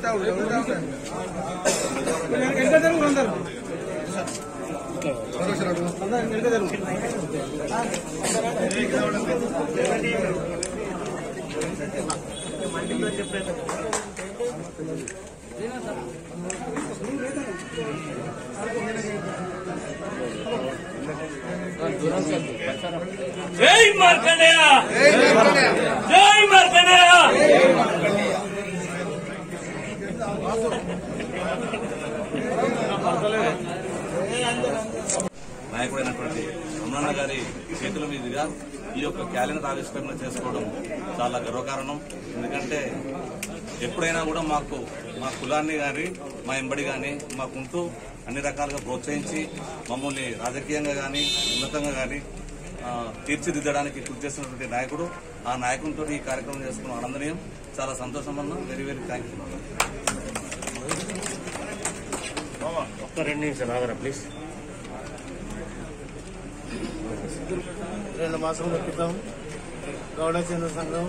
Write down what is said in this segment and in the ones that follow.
జై మార్కండేయ జై మార్కండేయ నాయకుడైనటువంటి రమణన్న గారి చేతుల మీదుగా ఈ యొక్క క్యాలెండర్ ఆవిష్కరణ చేసుకోవడం చాలా గర్వకారణం ఎందుకంటే ఎప్పుడైనా కూడా మాకు మా కులాన్ని కానీ మా ఎంబడి కానీ మాకుంటూ అన్ని రకాలుగా ప్రోత్సహించి మమ్మల్ని రాజకీయంగా కానీ ఉన్నతంగా కానీ తీర్చిదిద్దడానికి కృషి చేస్తున్నటువంటి నాయకుడు ఆ నాయకునితో ఈ కార్యక్రమం చేసుకున్న ఆనందనీయం చాలా సంతోషం అన్న వెరీ వెరీ థ్యాంక్ యూ ఒక్క రెండు నిమిషాలు ఆగరా ప్లీజ్ రెండు మాసముల క్రితం గౌడచంద్ర సంఘం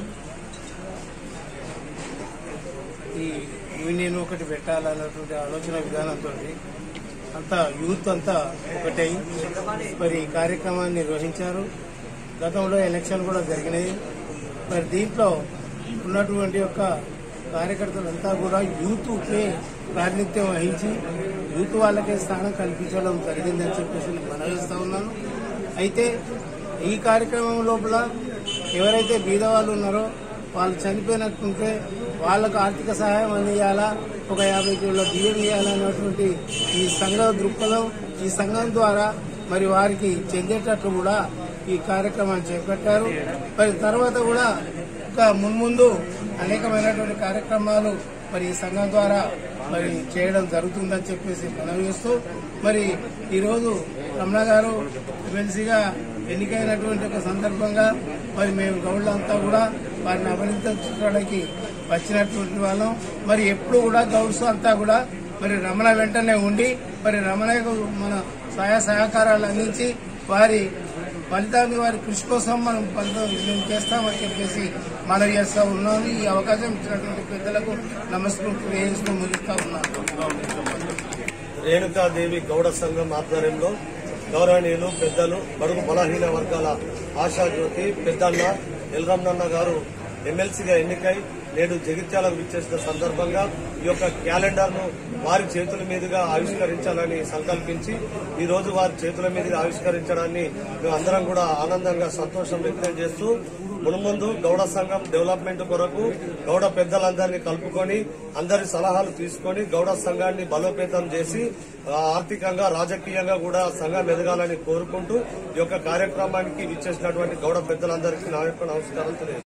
ఈ యూనియన్ ఒకటి పెట్టాలన్నటువంటి ఆలోచన విధానంతో అంతా యూత్ అంతా ఒకటై మరి ఈ కార్యక్రమాన్ని నిర్వహించారు గతంలో ఎలక్షన్ కూడా జరిగినాయి మరి దీంట్లో ఉన్నటువంటి యొక్క కార్యకర్తలంతా కూడా యూత్కే ప్రాతినిధ్యం వహించి యూత్ వాళ్ళకే స్థానం కల్పించడం జరిగిందని చెప్పేసి నేను మనవిస్తా ఉన్నాను అయితే ఈ కార్యక్రమం లోపల ఎవరైతే బీదవాళ్ళు ఉన్నారో వాళ్ళు చనిపోయినట్టుంటే వాళ్ళకు ఆర్థిక సహాయం అందియాలా ఒక యాభై కిలోల బియ్యం ఇవ్వాలన్నటువంటి ఈ సంఘ దృక్పథం ఈ సంఘం ద్వారా మరి వారికి చెందేటట్లు కూడా ఈ కార్యక్రమాన్ని చేపట్టారు మరి తర్వాత కూడా ఇంకా మున్ముందు అనేకమైనటువంటి కార్యక్రమాలు మరి ఈ సంఘం ద్వారా మరి చేయడం జరుగుతుందని చెప్పేసి మనవి చేస్తూ మరి ఈరోజు రమణ గారు ఎమ్మెల్సీగా ఎన్నికైనటువంటి ఒక సందర్భంగా మరి మేము గౌడ్లంతా కూడా వారిని అభినందించడానికి వచ్చినటువంటి వాళ్ళం మరి ఎప్పుడు కూడా గౌడ్స్ అంతా కూడా మరి రమణ వెంటనే ఉండి మరి రమణకు మన సహాయ సహకారాలు అందించి వారి ఫలితాన్ని వారి కృషి కోసం మనం ఫలితం మేము చేస్తామని చెప్పేసి మనవి చేస్తా ఉన్నాను ఈ అవకాశం ఇచ్చినటువంటి పెద్దలకు నమస్కృతులు వేస్తూ ముగిస్తా ఉన్నాను రేణుకాదేవి గౌడ సంఘం ఆధ్వర్యంలో గౌరవనీయులు పెద్దలు బడుగు బలహీన వర్గాల ఆశాజ్యోతి పెద్దన్న ఎల్రమ్నన్న గారు ఎమ్మెల్సీగా ఎన్నికై నేడు జగిత్యాలకు విచ్చేసిన సందర్భంగా ఈ యొక్క క్యాలెండర్ ను వారి చేతుల మీదుగా ఆవిష్కరించాలని సంకల్పించి ఈ రోజు వారి చేతుల మీదుగా ఆవిష్కరించడాన్ని మేము అందరం కూడా ఆనందంగా సంతోషం వ్యక్తం చేస్తూ మునుముందు గౌడ సంఘం డెవలప్మెంట్ కొరకు గౌడ పెద్దలందరినీ కలుపుకొని అందరి సలహాలు తీసుకొని గౌడ సంఘాన్ని బలోపేతం చేసి ఆ, ఆర్థికంగా రాజకీయంగా కూడా సంఘం ఎదగాలని కోరుకుంటూ ఈ యొక్క కార్యక్రమానికి విచ్చేసినటువంటి గౌడ పెద్దలందరికీ నా యొక్క నమస్కారం తెలియజేస్తున్నాను